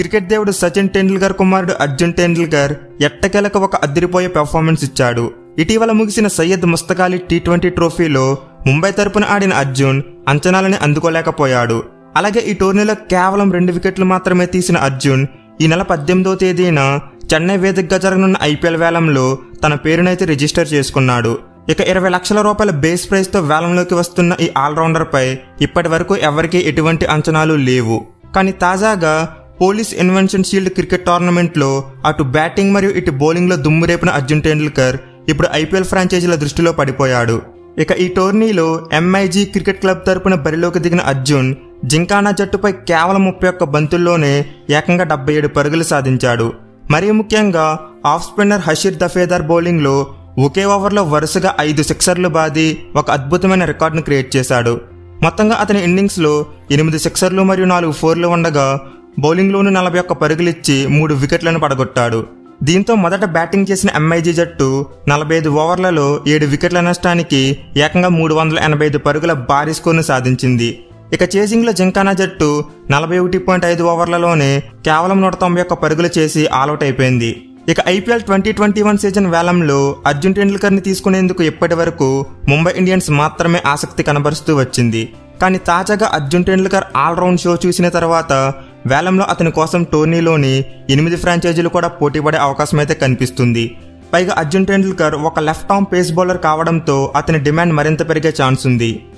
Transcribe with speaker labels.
Speaker 1: cricket దేవుడు సచిన్ టెండూల్కర్ కుమారుడు అర్జున్ టెండూల్కర్ ఎట్టకేలకు ఒక అదిరిపోయే పెర్ఫార్మెన్స్ ఇచ్చాడు ఇటీవల ముగిసిన సయ్యద్ ముస్తక్ అలీ టీ ట్వంటీ ట్రోఫీలో ముంబై తరపున ఆడిన అర్జున్ అంచనాలని అందుకోలేకపోయాడు అలాగే ఈ టోర్నీలో కేవలం రెండు వికెట్లు మాత్రమే తీసిన అర్జున్ ఈ నెల పద్దెనిమిదవ తేదీన చెన్నై వేదికగా జరగనున్న ఐపీఎల్ వేలంలో తన పేరునైతే రిజిస్టర్ చేసుకున్నాడు ఇక ఇరవై లక్షల రూపాయల బేస్ ప్రైస్తో వేలంలోకి వస్తున్న ఈ ఆల్రౌండర్పై ఇప్పటి వరకు ఎవరికీ ఎటువంటి అంచనాలు లేవు కానీ తాజాగా పోలీస్ ఇన్వెన్షన్ షీల్డ్ క్రికెట్ టోర్నమెంట్లో అటు బ్యాటింగ్ మరియు ఇటు బౌలింగ్లో దుమ్మురేపిన అర్జున్ టెండూల్కర్ ఇప్పుడు ఐపీఎల్ ఫ్రాంచైజీల దృష్టిలో పడిపోయాడు ఇక ఈ టోర్నీలో ఎంఐజీ క్రికెట్ క్లబ్ తరపున బరిలోకి దిగిన అర్జున్ జింకానా జట్టుపై కేవలం ముప్పై ఒక్క బంతుల్లోనే ఏకంగా డెబ్బై ఏడు పరుగులు సాధించాడు మరీ ముఖ్యంగా ఆఫ్ స్పిన్నర్ హషీర్ దఫేదార్ బౌలింగ్లో ఒకే ఓవర్లో వరుసగా ఐదు సిక్సర్లు బాది ఒక అద్భుతమైన రికార్డును క్రియేట్ చేశాడు మొత్తంగా అతని ఇన్నింగ్స్లో ఎనిమిది సిక్సర్లు మరియు నాలుగు ఫోర్లు ఉండగా బౌలింగ్లోనూ నలభై ఒక్క పరుగులిచ్చి మూడు వికెట్లను పడగొట్టాడు దీంతో మొదట బ్యాటింగ్ చేసిన ఎంఐజీ జట్టు నలభై ఐదు ఓవర్లలో ఏడు వికెట్ల నష్టానికి ఏకంగా మూడు వందల ఎనభై ఐదు పరుగుల భారీ స్కోర్ను సాధించింది ఇక చేసింగ్లో జింకానా జట్టు నలభై ఒకటి పాయింట్ ఐదు ఓవర్లలోనే కేవలం నూట తొంభై ఒక్క పరుగులు చేసి ఆల్అౌట్ అయిపోయింది ఇక IPL twenty twenty one season వేలంలో అర్జున్ టెండూల్కర్ని తీసుకునేందుకు ఇప్పటి వరకు ముంబై ఇండియన్స్ మాత్రమే ఆసక్తి కనబరుస్తూ వచ్చింది కానీ తాజాగా అర్జున్ టెండూల్కర్ ఆల్రౌండ్ షో చూసిన తర్వాత వేలంలో అతని కోసం టోర్నీలోని ఎనిమిది ఫ్రాంచైజీలు కూడా పోటీపడే అవకాశం అయితే కనిపిస్తుంది పైగా అర్జున్ టెండూల్కర్ ఒక లెఫ్ట్ ఆర్మ్ పేస్ బౌలర్ కావడంతో అతని డిమాండ్ మరింత పెరిగే ఛాన్స్ ఉంది